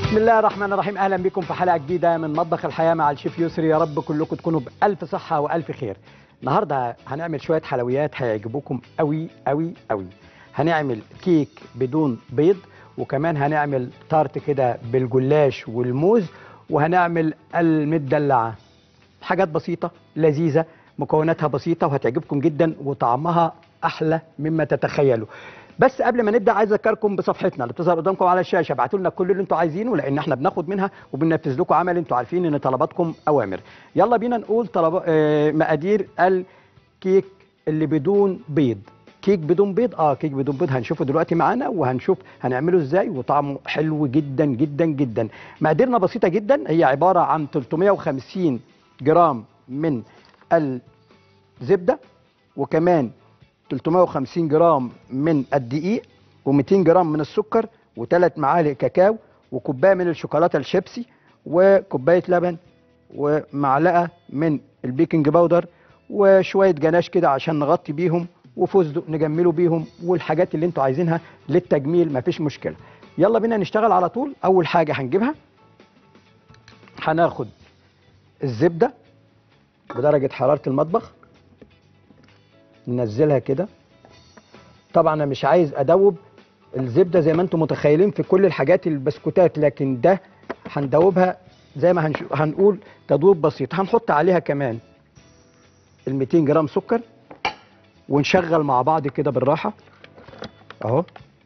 بسم الله الرحمن الرحيم اهلا بكم في حلقه جديده من مطبخ الحياه مع الشيف يسري يا رب كلكم تكونوا بالف صحه والف خير النهارده هنعمل شويه حلويات هيعجبوكم قوي قوي قوي هنعمل كيك بدون بيض وكمان هنعمل تارت كده بالجلاش والموز وهنعمل المدلعه حاجات بسيطه لذيذه مكوناتها بسيطه وهتعجبكم جدا وطعمها احلى مما تتخيلوا بس قبل ما نبدا عايز اذكركم بصفحتنا اللي بتظهر قدامكم على الشاشه ابعتوا لنا كل اللي انتوا عايزينه لان احنا بناخد منها وبننفذ لكم عمل انتوا عارفين ان طلباتكم اوامر يلا بينا نقول طلب آه، مقادير الكيك اللي بدون بيض كيك بدون بيض اه كيك بدون بيض هنشوفه دلوقتي معانا وهنشوف هنعمله ازاي وطعمه حلو جدا جدا جدا مقاديرنا بسيطه جدا هي عباره عن 350 جرام من الزبده وكمان 350 جرام من الدقيق و200 جرام من السكر وثلاث معالق كاكاو وكوبايه من الشوكولاته الشيبسي وكوبايه لبن ومعلقه من البيكنج باودر وشويه جناش كده عشان نغطي بيهم وفستق نجمله بيهم والحاجات اللي انتوا عايزينها للتجميل مفيش مشكله يلا بينا نشتغل على طول اول حاجه هنجيبها هناخد الزبده بدرجه حراره المطبخ ننزلها كده طبعا انا مش عايز ادوب الزبده زي ما انتم متخيلين في كل الحاجات البسكوتات لكن ده هندوبها زي ما هنشو هنقول تدوب بسيط هنحط عليها كمان ال 200 جرام سكر ونشغل مع بعض كده بالراحه اهو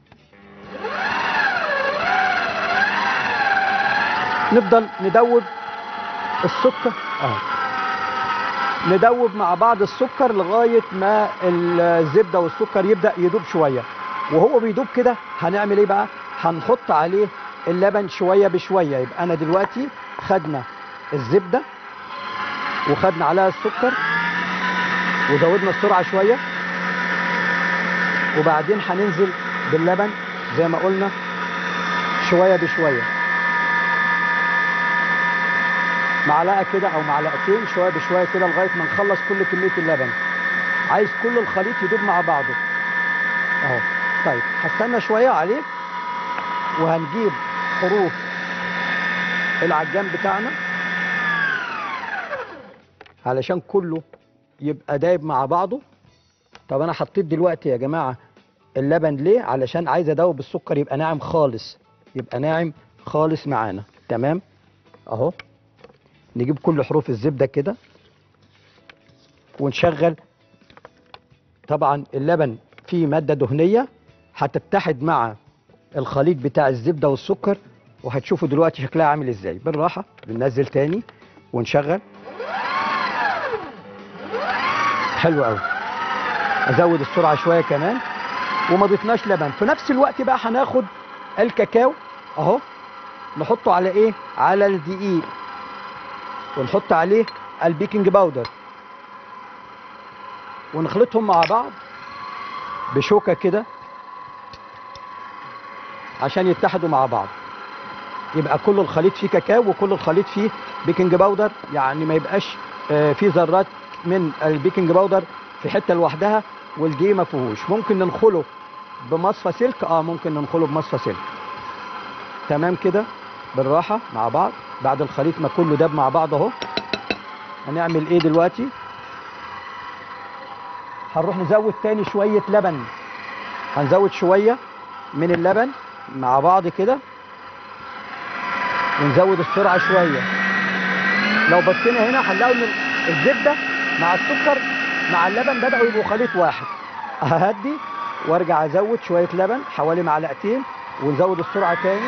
نفضل ندوب السكر اهو ندوب مع بعض السكر لغايه ما الزبده والسكر يبدا يدوب شويه وهو بيدوب كده هنعمل ايه بقى هنحط عليه اللبن شويه بشويه يبقى انا دلوقتي خدنا الزبده وخدنا عليها السكر وزودنا السرعه شويه وبعدين هننزل باللبن زي ما قلنا شويه بشويه معلقه كده او معلقتين شويه بشويه كده لغايه ما نخلص كل كميه اللبن عايز كل الخليط يدوب مع بعضه اهو طيب هستنى شويه عليه وهنجيب حروف العجان بتاعنا علشان كله يبقى دايب مع بعضه طب انا حطيت دلوقتي يا جماعه اللبن ليه علشان عايز ادوب السكر يبقى ناعم خالص يبقى ناعم خالص معانا تمام اهو نجيب كل حروف الزبده كده ونشغل طبعا اللبن فيه ماده دهنيه هتتحد مع الخليط بتاع الزبده والسكر وهتشوفوا دلوقتي شكلها عامل ازاي بالراحه بننزل تاني ونشغل حلو قوي ازود السرعه شويه كمان وما ضفناش لبن في نفس الوقت بقى هناخد الكاكاو اهو نحطه على ايه على الدقيق ونحط عليه البيكنج باودر ونخلطهم مع بعض بشوكه كده عشان يتحدوا مع بعض يبقى كل الخليط فيه كاكاو وكل الخليط فيه بيكنج باودر يعني ما يبقاش آه، فيه ذرات من البيكنج باودر في حته لوحدها والدقيق ما فيهوش ممكن ننخله بمصفى سلك اه ممكن ننخله بمصفى سلك تمام كده بالراحه مع بعض بعد الخليط ما كله داب مع بعض اهو هنعمل ايه دلوقتي هنروح نزود تاني شويه لبن هنزود شويه من اللبن مع بعض كده ونزود السرعه شويه لو بصينا هنا هنلاقي ان الزبده مع السكر مع اللبن بداوا يبقوا خليط واحد اهدي وارجع ازود شويه لبن حوالي معلقتين ونزود السرعه تاني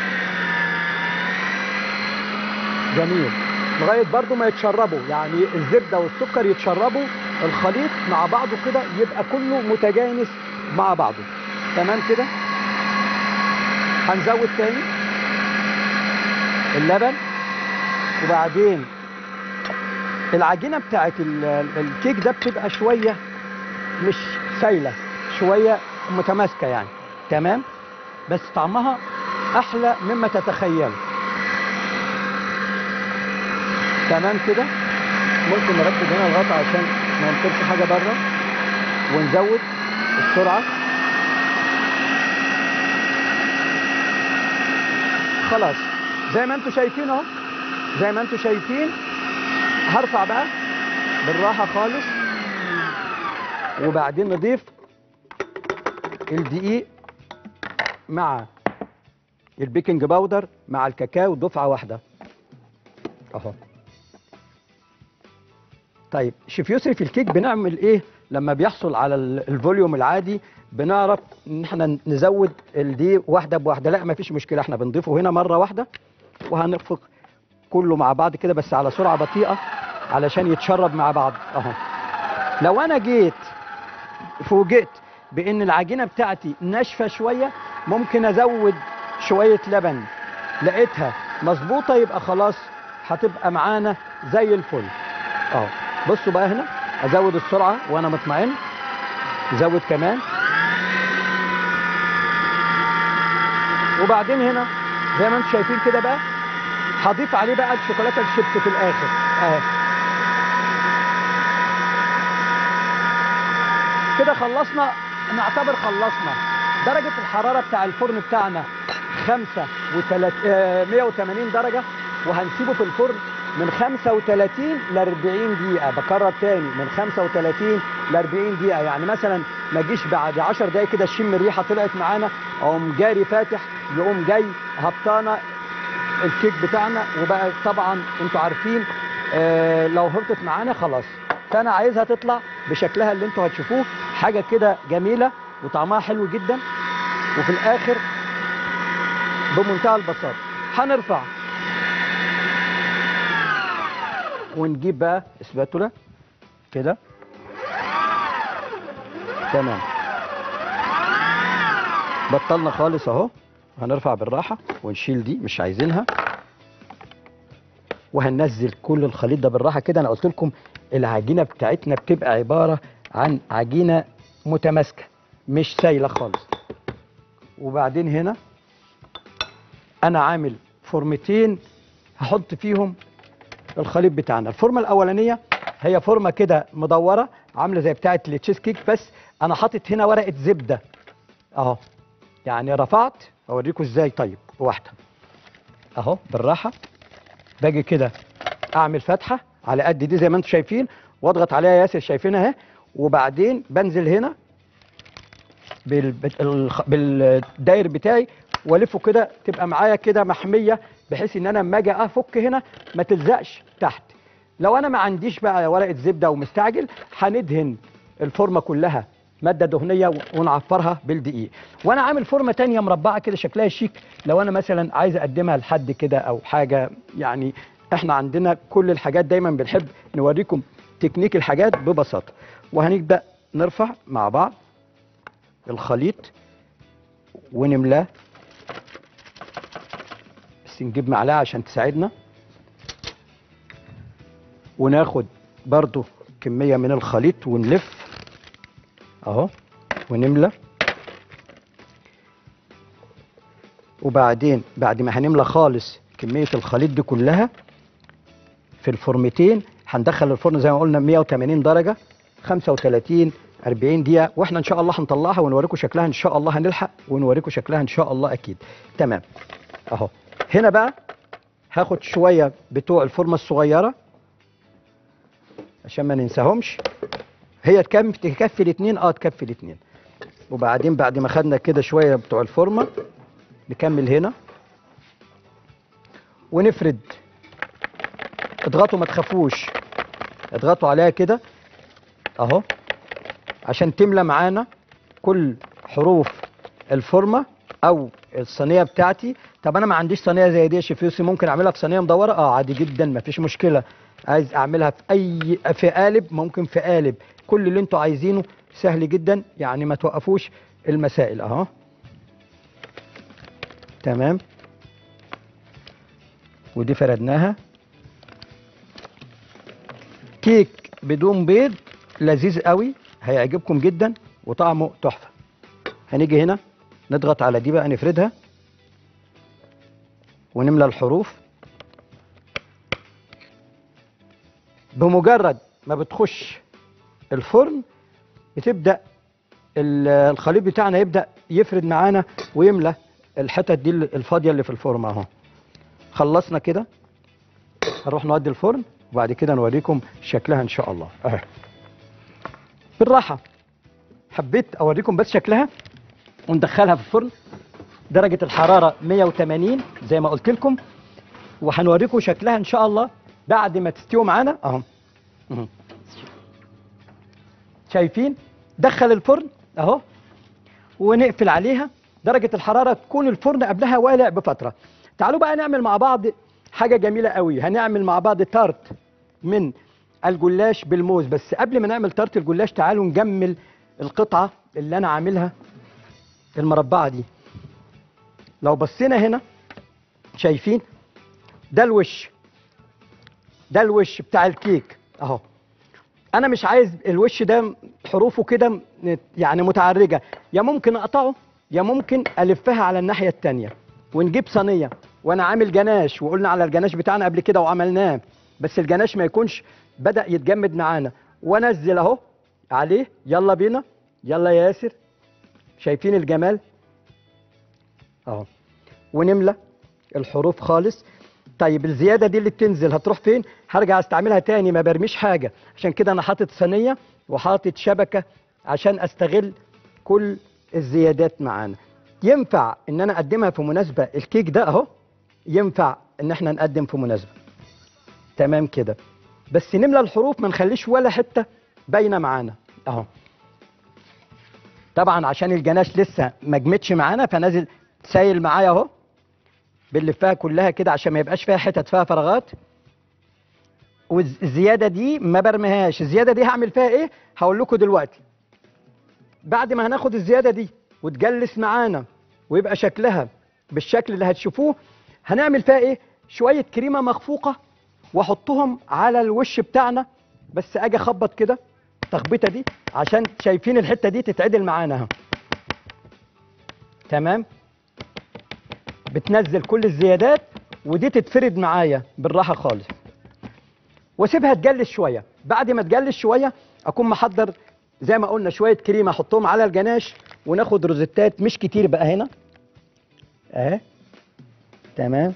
جميل لغايه برضو ما يتشربوا يعني الزبده والسكر يتشربوا الخليط مع بعضه كده يبقى كله متجانس مع بعضه تمام كده هنزود تاني اللبن وبعدين العجينه بتاعت ال- ال- الكيك ده بتبقى شويه مش سايله شويه متماسكه يعني تمام بس طعمها احلى مما تتخيل تمام كده ممكن نركز هنا الغطا عشان ما ينطرش حاجه بره ونزود السرعه خلاص زي ما انتم شايفين اهو زي ما انتم شايفين هرفع بقى بالراحه خالص وبعدين نضيف الدقيق مع البيكنج باودر مع الكاكاو دفعه واحده اهو طيب شيف يسري في الكيك بنعمل ايه لما بيحصل على ال- الفوليوم العادي بنعرف ان احنا نزود الدقيق واحده بواحده لا مفيش مشكله احنا بنضيفه هنا مره واحده وهنخفق كله مع بعض كده بس على سرعه بطيئه علشان يتشرب مع بعض اهو لو انا جيت فوجئت بان العجينه بتاعتي ناشفه شويه ممكن ازود شويه لبن لقيتها مظبوطه يبقى خلاص هتبقى معانا زي الفل اهو بصوا بقى هنا ازود السرعه وانا مطمئن زود كمان وبعدين هنا زي ما انتم شايفين كده بقى هضيف عليه بقى الشوكولاته الشيبس في الاخر اهي كده خلصنا نعتبر خلصنا درجة الحرارة بتاع الفرن بتاعنا 180 درجة وهنسيبه في الفرن من 35 ل 40 دقيقة بكرر تاني من 35 ل 40 دقيقة يعني مثلا ما جيش بعد 10 دقايق كده شم الريحة طلعت معانا اقوم جاري فاتح يقوم جاي هبطانة الكيك بتاعنا وبقى طبعا انتوا عارفين آه لو هبطت معانا خلاص فانا عايزها تطلع بشكلها اللي انتوا هتشوفوه حاجه كده جميله وطعمها حلو جدا وفي الاخر بمنتهى البساطه هنرفع ونجيب بقى اسباتولا كده تمام بطلنا خالص اهو هنرفع بالراحه ونشيل دي مش عايزينها وهننزل كل الخليط ده بالراحه كده انا قلت لكم العجينه بتاعتنا بتبقى عباره عن عجينه متماسكه مش سايله خالص وبعدين هنا انا عامل فورمتين هحط فيهم الخليط بتاعنا الفورمه الاولانيه هي فورمه كده مدوره عامله زي بتاعه التشيز كيك بس انا حاطط هنا ورقه زبده اهو يعني رفعت اوريكم ازاي طيب واحده اهو بالراحه باجي كده اعمل فتحه على قد دي زي ما انتم شايفين واضغط عليها يا ياسر شايفينها اهي وبعدين بنزل هنا بال... بالخ- بالداير بتاعي والفه كده تبقى معايا كده محميه بحيث ان انا لما اجي افك هنا ما تلزقش تحت لو انا ما عنديش بقى ورقه زبده ومستعجل هندهن الفورمه كلها ماده دهنيه ونعفرها بالدقيق وانا عامل فورمه تانية مربعه كده شكلها شيك لو انا مثلا عايز اقدمها لحد كده او حاجه يعني احنا عندنا كل الحاجات دايما بنحب نوريكم تكنيك الحاجات ببساطه وهنبدا نرفع مع بعض الخليط ونملاه بس نجيب معلقه عشان تساعدنا وناخد برضو كميه من الخليط ونلف اهو ونملى وبعدين بعد ما هنملى خالص كميه الخليط دي كلها في الفورمتين هندخل الفرن زي ما قلنا 180 درجه 35 40 دقيقه واحنا ان شاء الله هنطلعها ونوريكم شكلها ان شاء الله هنلحق ونوريكم شكلها ان شاء الله اكيد تمام اهو هنا بقى هاخد شويه بتوع الفورمه الصغيره عشان ما ننساهمش هي تكم تكفي الاثنين اه تكفي الاثنين وبعدين بعد ما خدنا كده شويه بتوع الفورمه نكمل هنا ونفرد اضغطوا ما تخافوش اضغطوا عليها كده اهو عشان تملى معانا كل حروف الفورمه او الصينيه بتاعتي طب انا ما عنديش صينيه زي دي يا شيف يوسف ممكن اعملها في صينيه مدوره اه عادي جدا ما فيش مشكله عايز اعملها في اي في قالب ممكن في قالب كل اللي انتوا عايزينه سهل جدا يعني ما توقفوش المسائل اهو تمام ودي فردناها كيك بدون بيض لذيذ قوي هيعجبكم جدا وطعمه تحفه هنيجي هنا نضغط على دي بقى نفردها ونملى الحروف بمجرد ما بتخش الفرن بتبدا ال- الخليط بتاعنا يبدا يفرد معانا ويملى الحتت دي الفاضيه اللي في الفرن اهو خلصنا كده هنروح نودي الفرن وبعد كده نوريكم شكلها ان شاء الله اهي بالراحه حبيت اوريكم بس شكلها وندخلها في الفرن درجه الحراره 180 زي ما قلت لكم وهنوريكم شكلها ان شاء الله بعد ما تستوي معانا اهو مهم. شايفين دخل الفرن اهو ونقفل عليها درجه الحراره تكون الفرن قبلها والع بفتره تعالوا بقى نعمل مع بعض حاجه جميله قوي هنعمل مع بعض تارت من الجلاش بالموز بس قبل ما نعمل تارت الجلاش تعالوا نجمل القطعه اللي انا عاملها المربعه دي لو بصينا هنا شايفين ده الوش ده الوش بتاع الكيك اهو انا مش عايز الوش ده حروفه كده م- يعني متعرجه يا ممكن اقطعه يا ممكن الفها على الناحيه التانية ونجيب صينيه وانا عامل جناش وقلنا على الجناش بتاعنا قبل كده وعملناه بس الجناش ما يكونش بدا يتجمد معانا وانزل اهو عليه يلا بينا يلا يا ياسر شايفين الجمال اهو ونملى الحروف خالص طيب الزياده دي اللي بتنزل هتروح فين هرجع استعملها تاني ما برميش حاجه عشان كده انا حاطط صينيه وحاطط شبكه عشان استغل كل الزيادات معانا ينفع ان انا اقدمها في مناسبه الكيك ده اهو ينفع ان احنا نقدم في مناسبه تمام كده بس نملى الحروف ما نخليش ولا حته باينه معانا اهو طبعا عشان الجناش لسه ما جمدش معانا فنازل سايل معايا اهو بنلفها كلها كده عشان ما يبقاش فيها حتت فيها فراغات والزياده دي ما برميهاش الزياده دي هعمل فيها ايه هقول لكم دلوقتي بعد ما هناخد الزياده دي وتجلس معانا ويبقى شكلها بالشكل اللي هتشوفوه هنعمل فيها ايه شويه كريمه مخفوقه واحطهم على الوش بتاعنا بس اجي اخبط كده التخبيطه دي عشان شايفين الحته دي تتعدل معانا اهو تمام بتنزل كل الزيادات ودي تتفرد معايا بالراحه خالص واسيبها تجلس شويه بعد ما تجلس شويه اكون محضر زي ما قلنا شويه كريمه احطهم على الجناش وناخد روزيتات مش كتير بقى هنا اهي تمام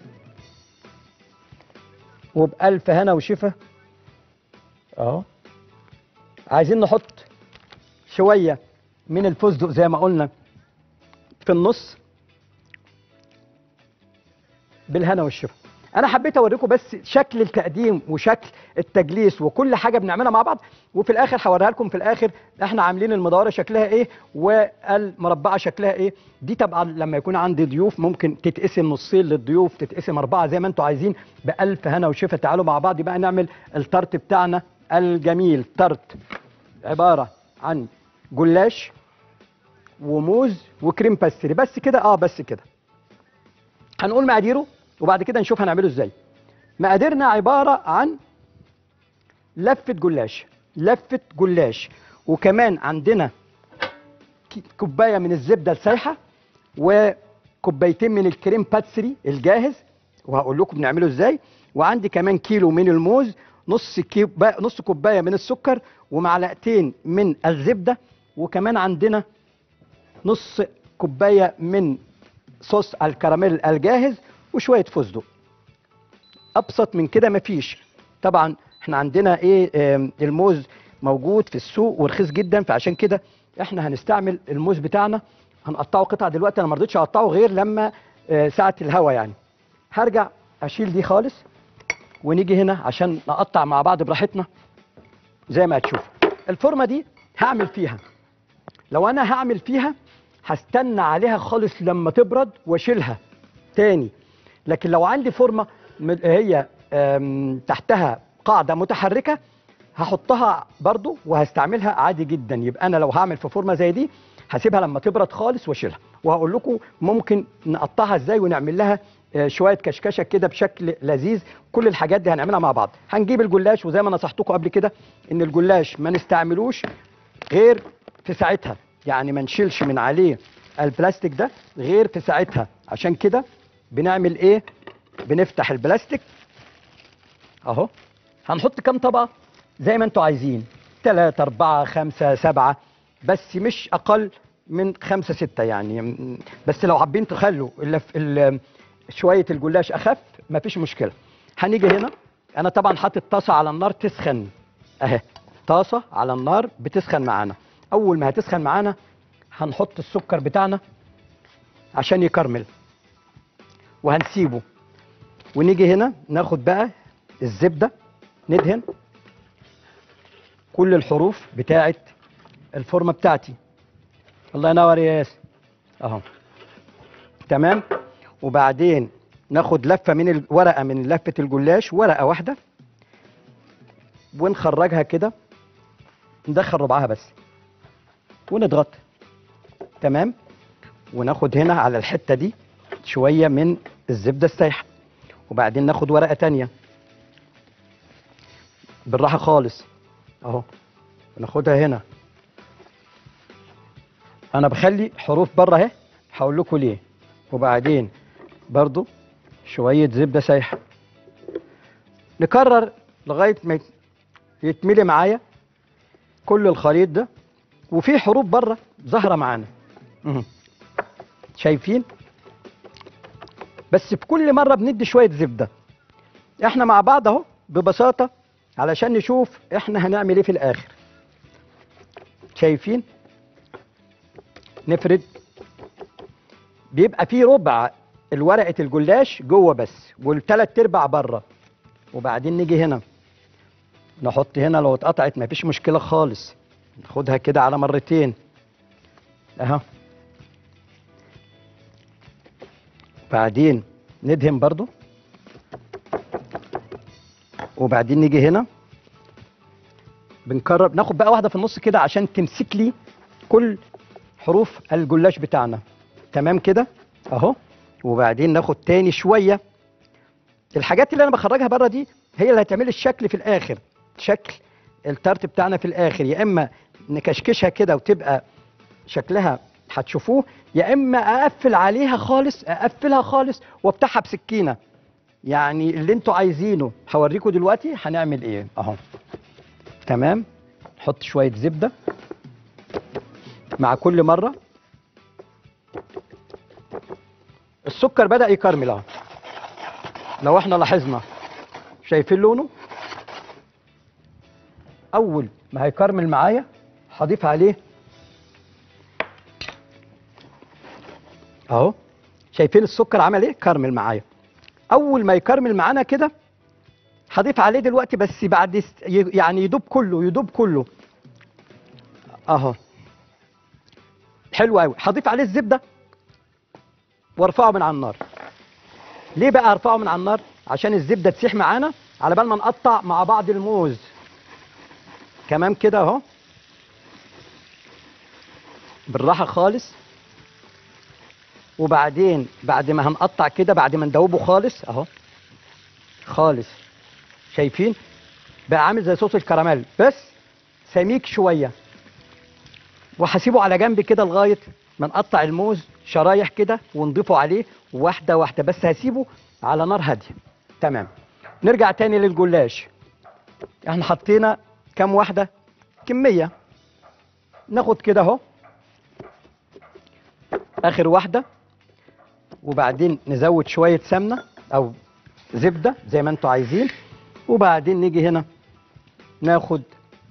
وبألف هنا وشفا اهو عايزين نحط شويه من الفستق زي ما قلنا في النص بالهنا والشفا انا حبيت اوريكم بس شكل التقديم وشكل التجليس وكل حاجه بنعملها مع بعض وفي الاخر هوريها لكم في الاخر احنا عاملين المدوره شكلها ايه والمربعه شكلها ايه دي طبعا لما يكون عندي ضيوف ممكن تتقسم نصين للضيوف تتقسم اربعه زي ما انتم عايزين بألف هنا وشفا تعالوا مع بعض بقى نعمل التارت بتاعنا الجميل تارت عباره عن جلاش وموز وكريم باستري بس كده اه بس كده هنقول مقاديره وبعد كده نشوف هنعمله ازاي مقاديرنا عباره عن لفه جلاش لفه جلاش وكمان عندنا ك- كوبايه من الزبده السايحه وكوبايتين من الكريم باتسري الجاهز وهقول لكم بنعمله ازاي وعندي كمان كيلو من الموز نص كيب نص كوبايه من السكر ومعلقتين من الزبده وكمان عندنا نص كوبايه من صوص الكراميل الجاهز وشويه فستق ابسط من كده مفيش طبعا احنا عندنا ايه آم، الموز موجود في السوق ورخيص جدا فعشان كده احنا هنستعمل الموز بتاعنا هنقطعه قطع دلوقتي انا ما رضيتش اقطعه غير لما آه، ساعه الهوا يعني هرجع اشيل دي خالص ونيجي هنا عشان نقطع مع بعض براحتنا زي ما هتشوف الفورمه دي هعمل فيها لو انا هعمل فيها هستنى عليها خالص لما تبرد واشيلها تاني لكن لو عندي فورمه م- هي آم، تحتها قاعده متحركه هحطها برضو وهستعملها عادي جدا يبقى انا لو هعمل في فورمه زي دي هسيبها لما تبرد خالص واشيلها وهقول لكم ممكن نقطعها ازاي ونعمل لها آه، شويه كشكشه كده بشكل لذيذ كل الحاجات دي هنعملها مع بعض هنجيب الجلاش وزي ما نصحتكم قبل كده ان الجلاش ما نستعملوش غير في ساعتها يعني ما نشيلش من عليه البلاستيك ده غير في ساعتها عشان كده بنعمل ايه بنفتح البلاستيك اهو هنحط كام طبقه زي ما انتوا عايزين ثلاثة أربعة خمسة سبعة بس مش أقل من خمسة ستة يعني م- بس لو حابين تخلوا ال- ال- شوية الجلاش أخف مفيش مشكله هنيجي هنا انا طبعا حاطط طاسه على النار تسخن اهي طاسه على النار بتسخن معانا اول ما هتسخن معانا هنحط السكر بتاعنا عشان يكرمل وهنسيبه ونيجي هنا ناخد بقى الزبده ندهن كل الحروف بتاعه الفورمه بتاعتي الله ينور يا ياسر اهو تمام وبعدين ناخد لفه من الورقه من لفه الجلاش ورقه واحده ونخرجها كده ندخل ربعها بس ونضغط تمام وناخد هنا على الحته دي شويه من الزبده السايحه وبعدين ناخد ورقه تانية بالراحه خالص اهو وناخدها هنا انا بخلي حروف بره اهي هقول لكم ليه وبعدين برضو شويه زبده سايحه نكرر لغايه ما يتملي معايا كل الخليط ده وفي حروف بره ظاهره معانا مهم. شايفين بس في كل مره بندي شويه زبده احنا مع بعض اهو ببساطه علشان نشوف احنا هنعمل ايه في الاخر شايفين نفرد بيبقى فيه ربع الورقه الجلاش جوه بس والتلات ارباع بره وبعدين نيجي هنا نحط هنا لو اتقطعت مفيش مشكله خالص ناخدها كده على مرتين اهو بعدين ندهن برضو وبعدين نيجي هنا بنكرر ناخد بقى واحده في النص كده عشان تمسك لي كل حروف الجلاش بتاعنا تمام كده اهو وبعدين ناخد تاني شويه الحاجات اللي انا بخرجها بره دي هي اللي هتعمل الشكل في الاخر شكل التارت بتاعنا في الاخر يا اما نكشكشها كده وتبقى شكلها هتشوفوه يا اما اقفل عليها خالص اقفلها خالص وافتحها بسكينه يعني اللي انتوا عايزينه هوريكم دلوقتي هنعمل ايه اهو تمام نحط شويه زبده مع كل مره السكر بدا يكرمل اهو لو احنا لاحظنا شايفين لونه اول ما هيكرمل معايا هضيف عليه اهو شايفين السكر عمل ايه كرمل معايا اول ما يكرمل معانا كده هضيف عليه دلوقتي بس بعد است- ي- يعني يدوب كله يدوب كله اهو حلو قوي هضيف عليه الزبده وارفعه من على النار ليه بقى ارفعه من على النار عشان الزبده تسيح معانا على بال ما نقطع مع بعض الموز كمان كده اهو بالراحه خالص وبعدين بعد ما هنقطع كده بعد ما ندوبه خالص اهو خالص شايفين بقى عامل زي صوص الكراميل بس سميك شويه وهسيبه على جنب كده لغايه ما نقطع الموز شرايح كده ونضيفه عليه واحده واحده بس هسيبه على نار هاديه تمام نرجع تاني للجلاش احنا حطينا كام واحده كميه ناخد كده اهو اخر واحده وبعدين نزود شويه سمنه او زبده زي ما انتوا عايزين وبعدين نيجي هنا ناخد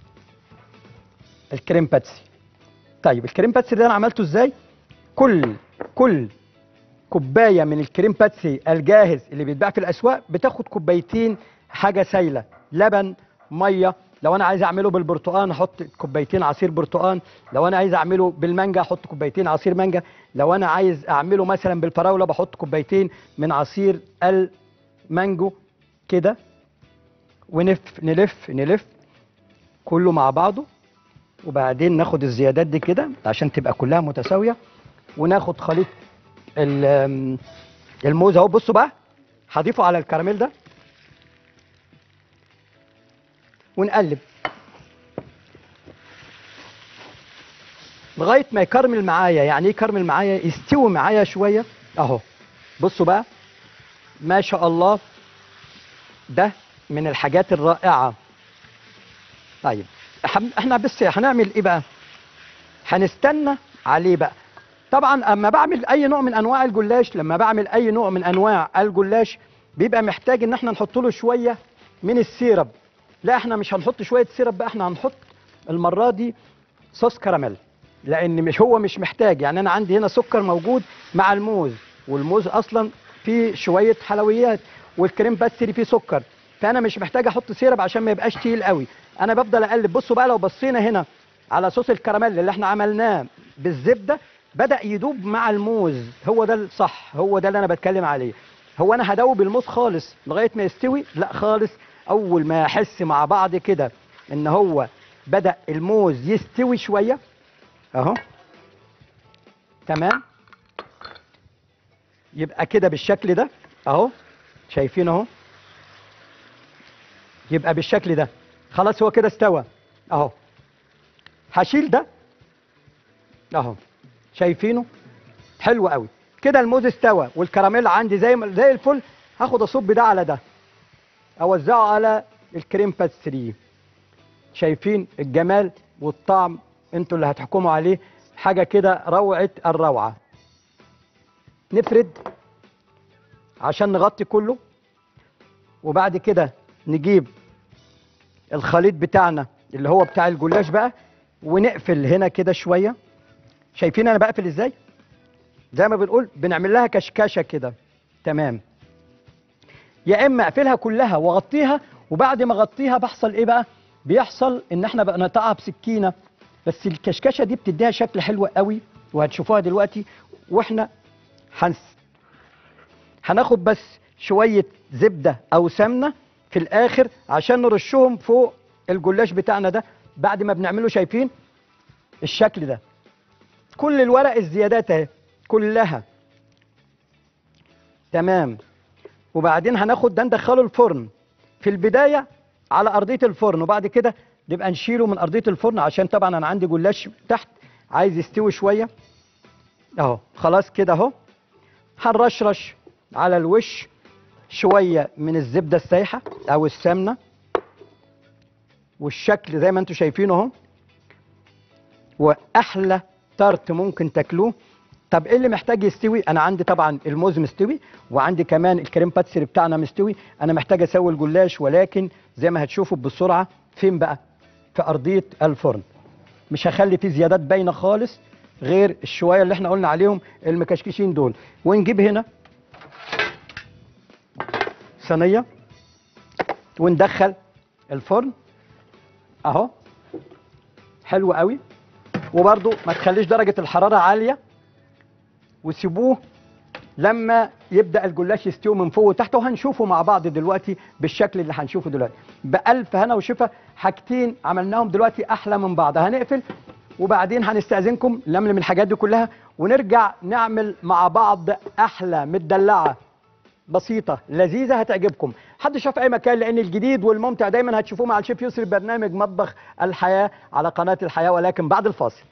الكريم باتسي طيب الكريم باتسي ده انا عملته ازاي كل كل كوبايه من الكريم باتسي الجاهز اللي بيتباع في الاسواق بتاخد كوبايتين حاجه سايله لبن ميه لو انا عايز اعمله بالبرتقال احط كوبايتين عصير برتقال لو انا عايز اعمله بالمانجا احط كوبايتين عصير مانجا لو انا عايز اعمله مثلا بالفراوله بحط كوبايتين من عصير المانجو كده ونلف نلف نلف كله مع بعضه وبعدين ناخد الزيادات دي كده عشان تبقى كلها متساويه وناخد خليط ال- الموز اهو بصوا بقى هضيفه على الكراميل ده ونقلب لغايه ما يكرمل معايا يعني ايه يكرمل معايا يستوي معايا شويه اهو بصوا بقى ما شاء الله ده من الحاجات الرائعه طيب إح- احنا بس هنعمل ايه بقى هنستنى عليه بقى طبعا اما بعمل اي نوع من انواع الجلاش لما بعمل اي نوع من انواع الجلاش بيبقى محتاج ان احنا نحط له شويه من السيرب لا احنا مش هنحط شويه سيرب بقى احنا هنحط المره دي صوص كراميل لان مش هو مش محتاج يعني انا عندي هنا سكر موجود مع الموز والموز اصلا فيه شويه حلويات والكريم باستري فيه سكر فانا مش محتاج احط سيرب عشان ما يبقاش تقيل قوي انا بفضل اقلب بصوا بقى لو بصينا هنا على صوص الكراميل اللي احنا عملناه بالزبده بدا يدوب مع الموز هو ده الصح هو ده اللي انا بتكلم عليه هو انا هدوب الموز خالص لغايه ما يستوي لا خالص اول ما احس مع بعض كده ان هو بدا الموز يستوي شويه اهو تمام يبقى كده بالشكل ده اهو شايفين اهو يبقى بالشكل ده خلاص هو كده استوى اهو هشيل ده اهو شايفينه حلو قوي كده الموز استوى والكراميل عندي زي ما زي الفل هاخد اصب ده على ده اوزعه على الكريم باستري شايفين الجمال والطعم انتوا اللي هتحكموا عليه حاجه كده روعه الروعه نفرد عشان نغطي كله وبعد كده نجيب الخليط بتاعنا اللي هو بتاع الجلاش بقى ونقفل هنا كده شويه شايفين انا بقفل ازاي زي ما بنقول بنعمل لها كشكشه كده تمام يا اما اقفلها كلها واغطيها وبعد ما اغطيها بحصل ايه بقى بيحصل ان احنا بقى نقطعها بسكينه بس الكشكشه دي بتديها شكل حلو قوي وهتشوفوها دلوقتي واحنا هنس هناخد بس شويه زبده او سمنه في الاخر عشان نرشهم فوق الجلاش بتاعنا ده بعد ما بنعمله شايفين الشكل ده كل الورق الزيادات اهي كلها تمام وبعدين هناخد ده ندخله الفرن في البدايه على ارضيه الفرن وبعد كده نبقى نشيله من ارضيه الفرن عشان طبعا انا عندي جلاش تحت عايز يستوي شويه اهو خلاص كده اهو هنرشرش على الوش شويه من الزبده السايحه او السمنه والشكل زي ما انتم شايفينه اهو واحلى تارت ممكن تاكلوه طب ايه اللي محتاج يستوي انا عندي طبعا الموز مستوي وعندي كمان الكريم باتسري بتاعنا مستوي انا محتاج اسوي الجلاش ولكن زي ما هتشوفوا بسرعه فين بقى في ارضيه الفرن مش هخلي فيه زيادات باينه خالص غير الشويه اللي احنا قلنا عليهم المكشكشين دول ونجيب هنا صينيه وندخل الفرن اهو حلو قوي وبرده ما تخليش درجه الحراره عاليه وسيبوه لما يبدا الجلاش يستوي من فوق وتحت وهنشوفه مع بعض دلوقتي بالشكل اللي هنشوفه دلوقتي بألف هنا وشفا حاجتين عملناهم دلوقتي احلى من بعض هنقفل وبعدين هنستأذنكم نملم الحاجات دي كلها ونرجع نعمل مع بعض احلى مدلعه بسيطة لذيذة هتعجبكم حد شاف أي مكان لأن الجديد والممتع دايما هتشوفوه مع الشيف يسري برنامج مطبخ الحياة على قناة الحياة ولكن بعد الفاصل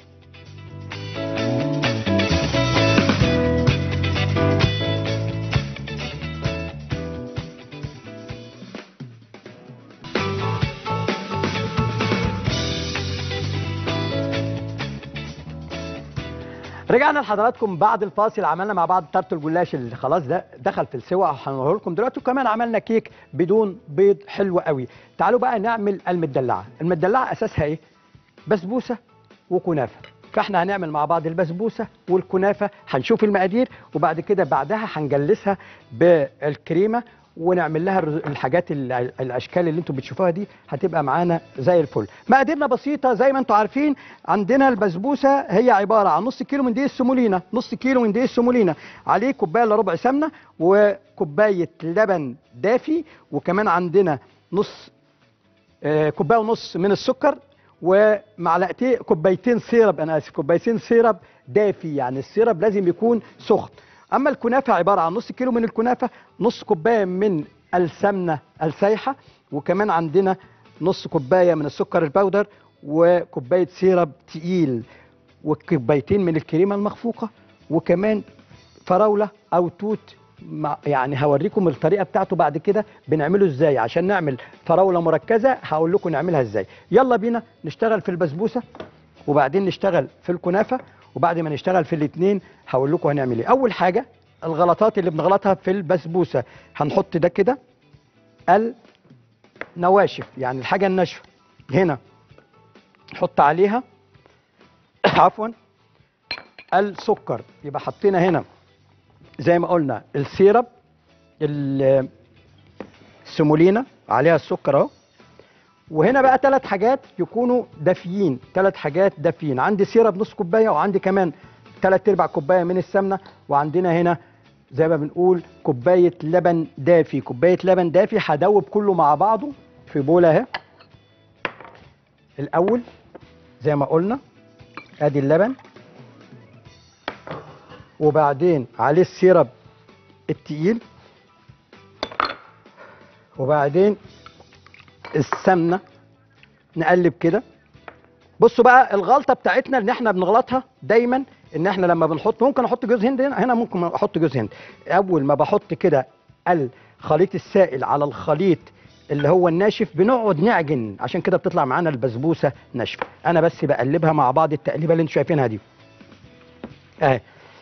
رجعنا لحضراتكم بعد الفاصل عملنا مع بعض تارت الجلاش اللي خلاص ده دخل في السوا هنوريه لكم دلوقتي وكمان عملنا كيك بدون بيض حلو قوي تعالوا بقى نعمل المدلعه المدلعه اساسها ايه بسبوسه وكنافه فاحنا هنعمل مع بعض البسبوسه والكنافه هنشوف المقادير وبعد كده بعدها هنجلسها بالكريمه ونعمل لها الرز- الحاجات ال- الاشكال اللي انتم بتشوفوها دي هتبقى معانا زي الفل مقاديرنا بسيطه زي ما انتم عارفين عندنا البسبوسه هي عباره عن نص كيلو من دقيق السمولينا نص كيلو من دقيق السمولينا عليه كوبايه الا ربع سمنه وكوبايه لبن دافي وكمان عندنا نص آه، كوبايه ونص من السكر ومعلقتين كوبايتين سيرب انا اسف كوبايتين سيرب دافي يعني السيرب لازم يكون سخن اما الكنافه عباره عن نص كيلو من الكنافه نص كوبايه من السمنه السايحه وكمان عندنا نص كوبايه من السكر البودر وكوبايه سيرب تقيل وكوبايتين من الكريمه المخفوقه وكمان فراوله او توت مع يعني هوريكم الطريقه بتاعته بعد كده بنعمله ازاي عشان نعمل فراوله مركزه هقول لكم نعملها ازاي يلا بينا نشتغل في البسبوسه وبعدين نشتغل في الكنافه وبعد ما نشتغل في الاثنين هقول لكم هنعمل ايه اول حاجه الغلطات اللي بنغلطها في البسبوسه هنحط ده كده النواشف يعني الحاجه الناشفه هنا نحط عليها عفوا السكر يبقى حطينا هنا زي ما قلنا السيرب ال- السيمولينا عليها السكر اهو وهنا بقى ثلاث حاجات يكونوا دافيين ثلاث حاجات دافيين عندي سيرب نص كوبايه وعندي كمان ثلاث ارباع كوبايه من السمنه وعندنا هنا زي ما بنقول كوبايه لبن دافي كوبايه لبن دافي هدوب كله مع بعضه في بوله اهي الاول زي ما قلنا ادي اللبن وبعدين عليه السيرب التقيل وبعدين السمنه نقلب كده بصوا بقى الغلطه بتاعتنا اللي احنا بنغلطها دايما ان احنا لما بنحط ممكن احط جوز هند هنا هنا ممكن احط جوز هند اول ما بحط كده الخليط السائل على الخليط اللي هو الناشف بنقعد نعجن عشان كده بتطلع معانا البسبوسه ناشفه انا بس بقلبها مع بعض التقليبه اللي انتوا شايفينها دي اهي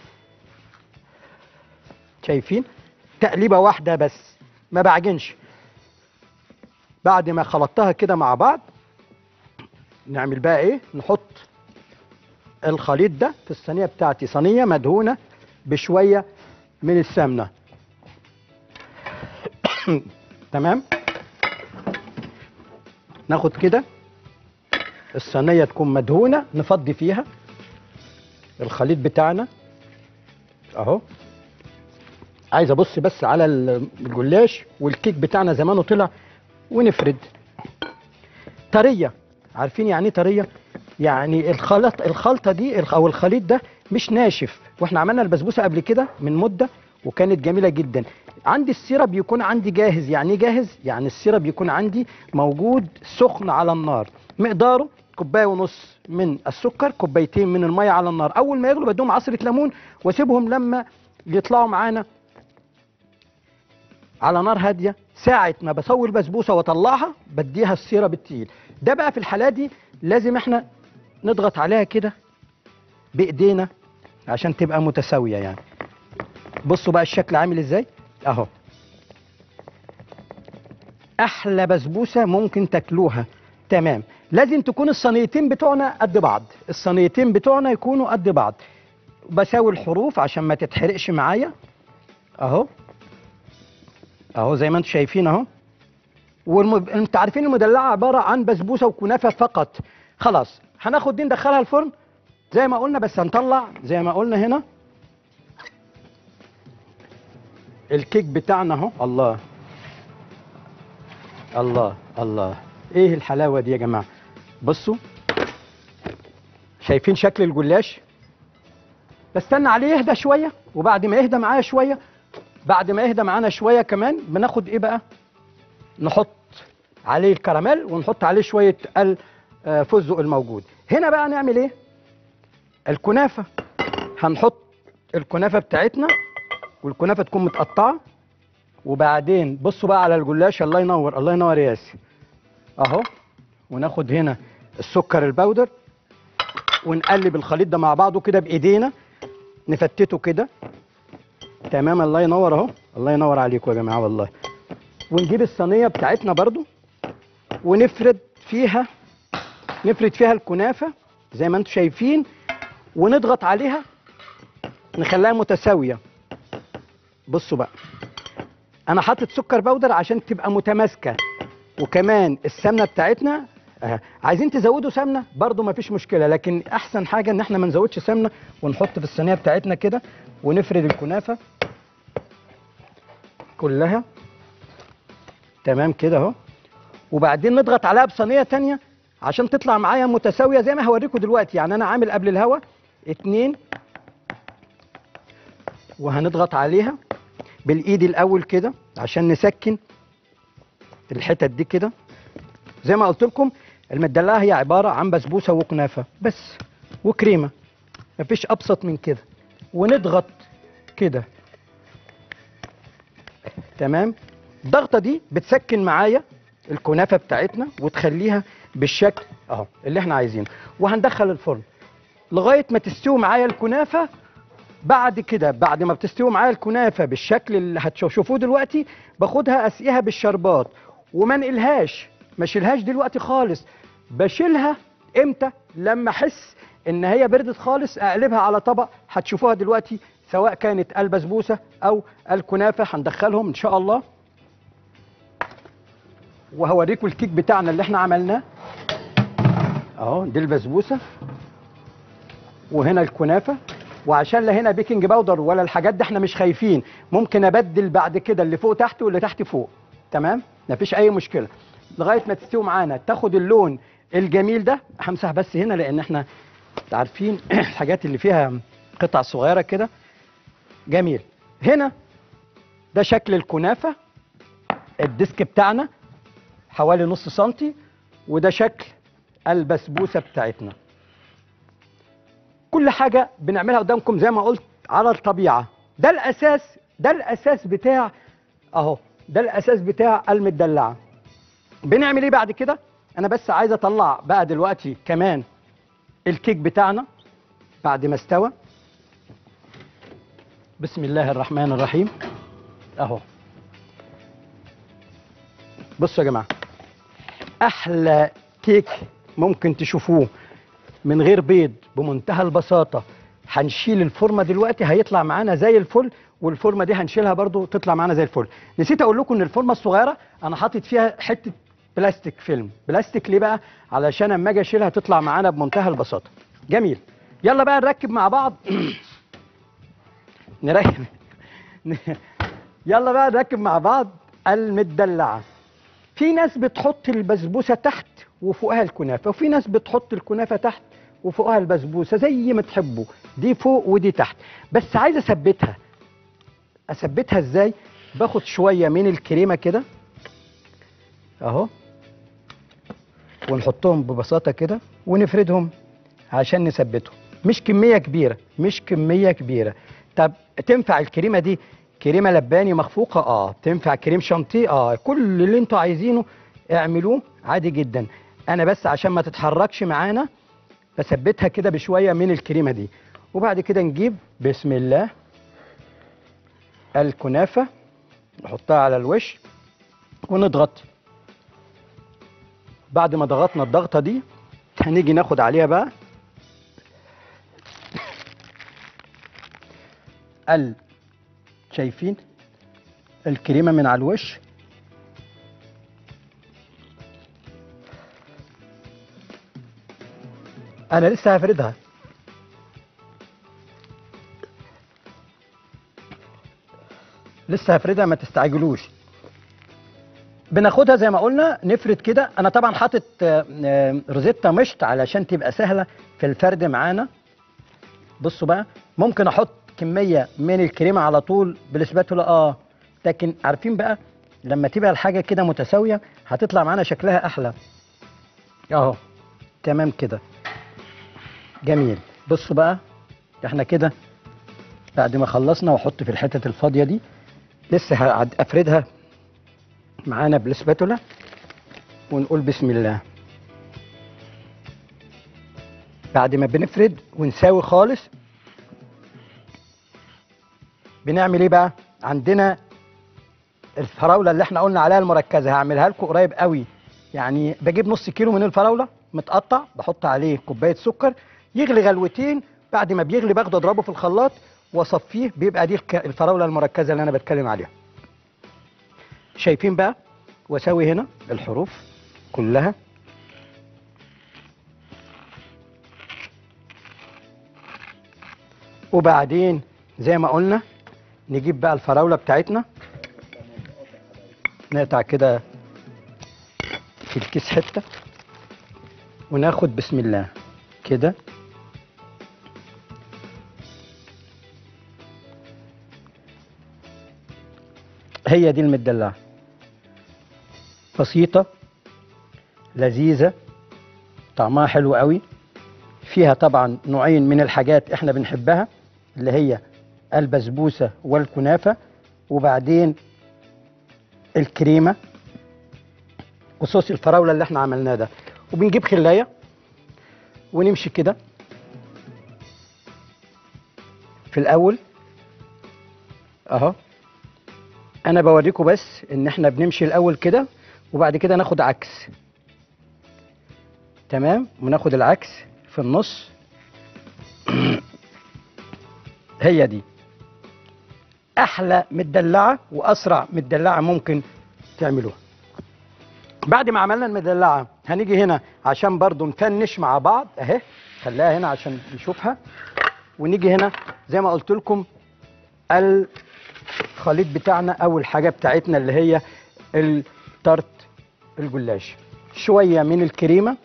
شايفين تقليبه واحده بس ما بعجنش بعد ما خلطتها كده مع بعض نعمل بقى ايه نحط الخليط ده في الصينيه بتاعتي صينيه مدهونه بشويه من السمنه تمام ناخد كده الصينيه تكون مدهونه نفضي فيها الخليط بتاعنا اهو عايز ابص بس على الجلاش والكيك بتاعنا زمانه طلع ونفرد طريه عارفين يعني ايه طريه يعني الخلط الخلطه دي الخ- او الخليط ده مش ناشف واحنا عملنا البسبوسه قبل كده من مده وكانت جميله جدا عندي السيرب يكون عندي جاهز يعني ايه جاهز يعني السيرب يكون عندي موجود سخن على النار مقداره كوبايه ونص من السكر كوبايتين من الميه على النار اول ما يغلوا بدهم عصره ليمون واسيبهم لما يطلعوا معانا على نار هاديه ساعه ما بسوي البسبوسه واطلعها بديها السيرب التقيل ده بقى في الحالات دي لازم احنا نضغط عليها كده بايدينا عشان تبقى متساويه يعني بصوا بقى الشكل عامل ازاي اهو احلى بسبوسه ممكن تاكلوها تمام لازم تكون الصينيتين بتوعنا قد بعض الصينيتين بتوعنا يكونوا قد بعض بساوي الحروف عشان ما تتحرقش معايا اهو اهو زي ما انتم شايفين اهو والم... انتوا عارفين المدلعه عباره عن بسبوسه وكنافه فقط خلاص هناخد دي ندخلها الفرن زي ما قلنا بس هنطلع زي ما قلنا هنا الكيك بتاعنا اهو الله الله الله ايه الحلاوه دي يا جماعه بصوا شايفين شكل الجلاش بستنى عليه يهدى شويه وبعد ما يهدى معايا شويه بعد ما يهدى معانا شويه كمان بناخد ايه بقى نحط عليه الكراميل ونحط عليه شويه الفستق الموجود هنا بقى نعمل ايه الكنافه هنحط الكنافه بتاعتنا والكنافه تكون متقطعه وبعدين بصوا بقى على الجلاش الله ينور الله ينور يا ياسر اهو وناخد هنا السكر البودر ونقلب الخليط ده مع بعضه كده بايدينا نفتته كده تمام الله ينور اهو الله ينور عليكم يا جماعه والله ونجيب الصينيه بتاعتنا برضو ونفرد فيها نفرد فيها الكنافه زي ما انتم شايفين ونضغط عليها نخليها متساويه بصوا بقى انا حاطط سكر بودر عشان تبقى متماسكه وكمان السمنه بتاعتنا آه. عايزين تزودوا سمنه برضو ما فيش مشكله لكن احسن حاجه ان احنا ما نزودش سمنه ونحط في الصينيه بتاعتنا كده ونفرد الكنافه كلها تمام كده اهو وبعدين نضغط عليها بصينيه تانية عشان تطلع معايا متساويه زي ما هوريكم دلوقتي يعني انا عامل قبل الهوا اتنين وهنضغط عليها بالايد الاول كده عشان نسكن الحتت دي كده زي ما قلت لكم المدلعه هي عباره عن بسبوسه وكنافه بس وكريمه مفيش ابسط من كده ونضغط كده تمام الضغطه دي بتسكن معايا الكنافه بتاعتنا وتخليها بالشكل اهو اللي احنا عايزينه وهندخل الفرن لغايه ما تستوي معايا الكنافه بعد كده بعد ما بتستوي معايا الكنافه بالشكل اللي هتشوفوه دلوقتي باخدها اسقيها بالشربات وما انقلهاش ما اشيلهاش دلوقتي خالص بشيلها امتى لما احس ان هي بردت خالص اقلبها على طبق هتشوفوها دلوقتي سواء كانت البسبوسه او الكنافه هندخلهم ان شاء الله وهوريكم الكيك بتاعنا اللي احنا عملناه اهو دي البسبوسه وهنا الكنافه وعشان لا هنا بيكنج باودر ولا الحاجات دي احنا مش خايفين ممكن ابدل بعد كده اللي فوق تحت واللي تحت فوق تمام مفيش اي مشكله لغايه ما تستوي معانا تاخد اللون الجميل ده همسح بس هنا لان احنا عارفين الحاجات اللي فيها قطع صغيره كده جميل هنا ده شكل الكنافه الديسك بتاعنا حوالي نص سنتي وده شكل البسبوسه بتاعتنا كل حاجه بنعملها قدامكم زي ما قلت على الطبيعه ده الاساس ده الاساس بتاع اهو ده الاساس بتاع المدلعه بنعمل ايه بعد كده انا بس عايز اطلع بقى دلوقتي كمان الكيك بتاعنا بعد ما استوى بسم الله الرحمن الرحيم اهو بصوا يا جماعه احلى كيك ممكن تشوفوه من غير بيض بمنتهى البساطه هنشيل الفورمه دلوقتي هيطلع معانا زي الفل والفورمه دي هنشيلها برضو تطلع معانا زي الفل نسيت اقول لكم ان الفورمه الصغيره انا حاطط فيها حته بلاستيك فيلم بلاستيك ليه بقى علشان اما اجي اشيلها تطلع معانا بمنتهى البساطه جميل يلا بقى نركب مع بعض نركب يلا بقى نركب مع بعض المدلعه في ناس بتحط البسبوسه تحت وفوقها الكنافه وفي ناس بتحط الكنافه تحت وفوقها البسبوسه زي ما تحبوا دي فوق ودي تحت بس عايز اثبتها اثبتها ازاي باخد شويه من الكريمه كده اهو ونحطهم ببساطه كده ونفردهم عشان نثبتهم مش كميه كبيره مش كميه كبيره طب تنفع الكريمه دي كريمه لباني مخفوقه اه تنفع كريم شانتيه اه كل اللي انتوا عايزينه اعملوه عادي جدا انا بس عشان ما تتحركش معانا بثبتها كده بشويه من الكريمه دي وبعد كده نجيب بسم الله الكنافه نحطها على الوش ونضغط بعد ما ضغطنا الضغطه دي هنيجي ناخد عليها بقى ال شايفين الكريمه من على الوش انا لسه هفردها لسه هفردها ما تستعجلوش بناخدها زي ما قلنا نفرد كده انا طبعا حاطط آه، آه، روزيتا مشط علشان تبقى سهله في الفرد معانا بصوا بقى ممكن احط كميه من الكريمه على طول بالاسباتولا اه لكن عارفين بقى لما تبقى الحاجه كده متساويه هتطلع معانا شكلها احلى اهو تمام كده جميل بصوا بقى احنا كده بعد ما خلصنا واحط في الحتت الفاضيه دي لسه هعد- افردها معانا بالاسباتولا ونقول بسم الله بعد ما بنفرد ونساوي خالص بنعمل ايه بقى عندنا الفراوله اللي احنا قلنا عليها المركزه هعملها لكم قريب قوي يعني بجيب نص كيلو من الفراوله متقطع بحط عليه كوبايه سكر يغلي غلوتين بعد ما بيغلي باخده اضربه في الخلاط واصفيه بيبقى دي الك- الفراوله المركزه اللي انا بتكلم عليها شايفين بقى واسوي هنا الحروف كلها وبعدين زي ما قلنا نجيب بقى الفراولة بتاعتنا نقطع كده في الكيس حتة وناخد بسم الله كده هي دي المدلعة بسيطة لذيذة طعمها حلو قوي فيها طبعا نوعين من الحاجات احنا بنحبها اللي هي البسبوسة والكنافة وبعدين الكريمة وصوص الفراولة اللي احنا عملناه ده وبنجيب خلاية ونمشي كده في الاول اهو انا بوريكم بس ان احنا بنمشي الاول كده وبعد كده ناخد عكس تمام وناخد العكس في النص هي دي احلى مدلعه واسرع مدلعه ممكن تعملوها بعد ما عملنا المدلعه هنيجي هنا عشان برضو نفنش مع بعض اهي خليها هنا عشان نشوفها ونيجي هنا زي ما قلت لكم الخليط بتاعنا او الحاجه بتاعتنا اللي هي التارت الجلاش شويه من الكريمه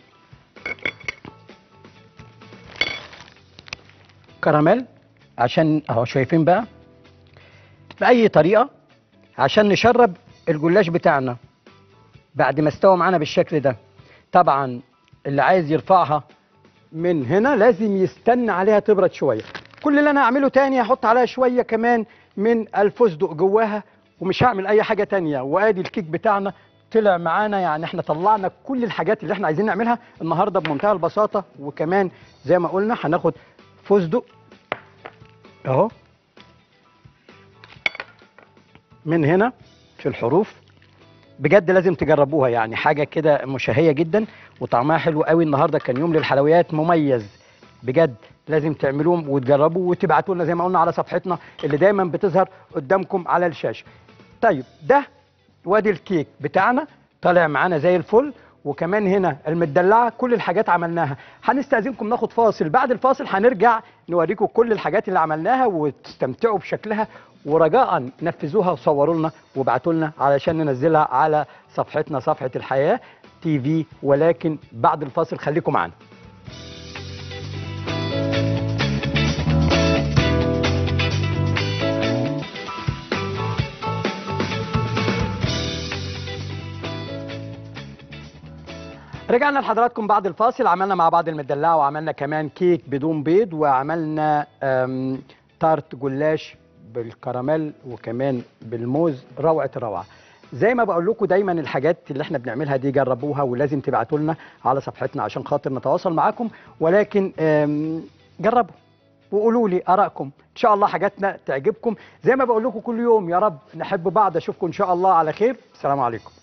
كراميل عشان اهو شايفين بقى باي طريقه عشان نشرب الجلاش بتاعنا بعد ما استوى معانا بالشكل ده طبعا اللي عايز يرفعها من هنا لازم يستنى عليها تبرد شويه كل اللي انا هعمله تاني هحط عليها شويه كمان من الفستق جواها ومش هعمل اي حاجه تانية وادي الكيك بتاعنا طلع معانا يعني احنا طلعنا كل الحاجات اللي احنا عايزين نعملها النهارده بمنتهى البساطه وكمان زي ما قلنا هناخد فستق اهو من هنا في الحروف بجد لازم تجربوها يعني حاجه كده مشهيه جدا وطعمها حلو قوي النهارده كان يوم للحلويات مميز بجد لازم تعملوهم وتجربوا وتبعتوا لنا زي ما قلنا على صفحتنا اللي دايما بتظهر قدامكم على الشاشه طيب ده وادي الكيك بتاعنا طالع معانا زي الفل وكمان هنا المدلعه كل الحاجات عملناها هنستاذنكم ناخد فاصل بعد الفاصل هنرجع نوريكم كل الحاجات اللي عملناها وتستمتعوا بشكلها ورجاء نفذوها وصوروا لنا وابعتوا لنا علشان ننزلها على صفحتنا صفحه الحياه تي في ولكن بعد الفاصل خليكم معانا رجعنا لحضراتكم بعد الفاصل عملنا مع بعض المدلعه وعملنا كمان كيك بدون بيض وعملنا أم، تارت جلاش بالكراميل وكمان بالموز روعه الروعه زي ما بقول لكم دايما الحاجات اللي احنا بنعملها دي جربوها ولازم تبعتوا لنا على صفحتنا عشان خاطر نتواصل معاكم ولكن أم، جربوا وقولوا لي ارائكم ان شاء الله حاجاتنا تعجبكم زي ما بقول لكم كل يوم يا رب نحب بعض اشوفكم ان شاء الله على خير السلام عليكم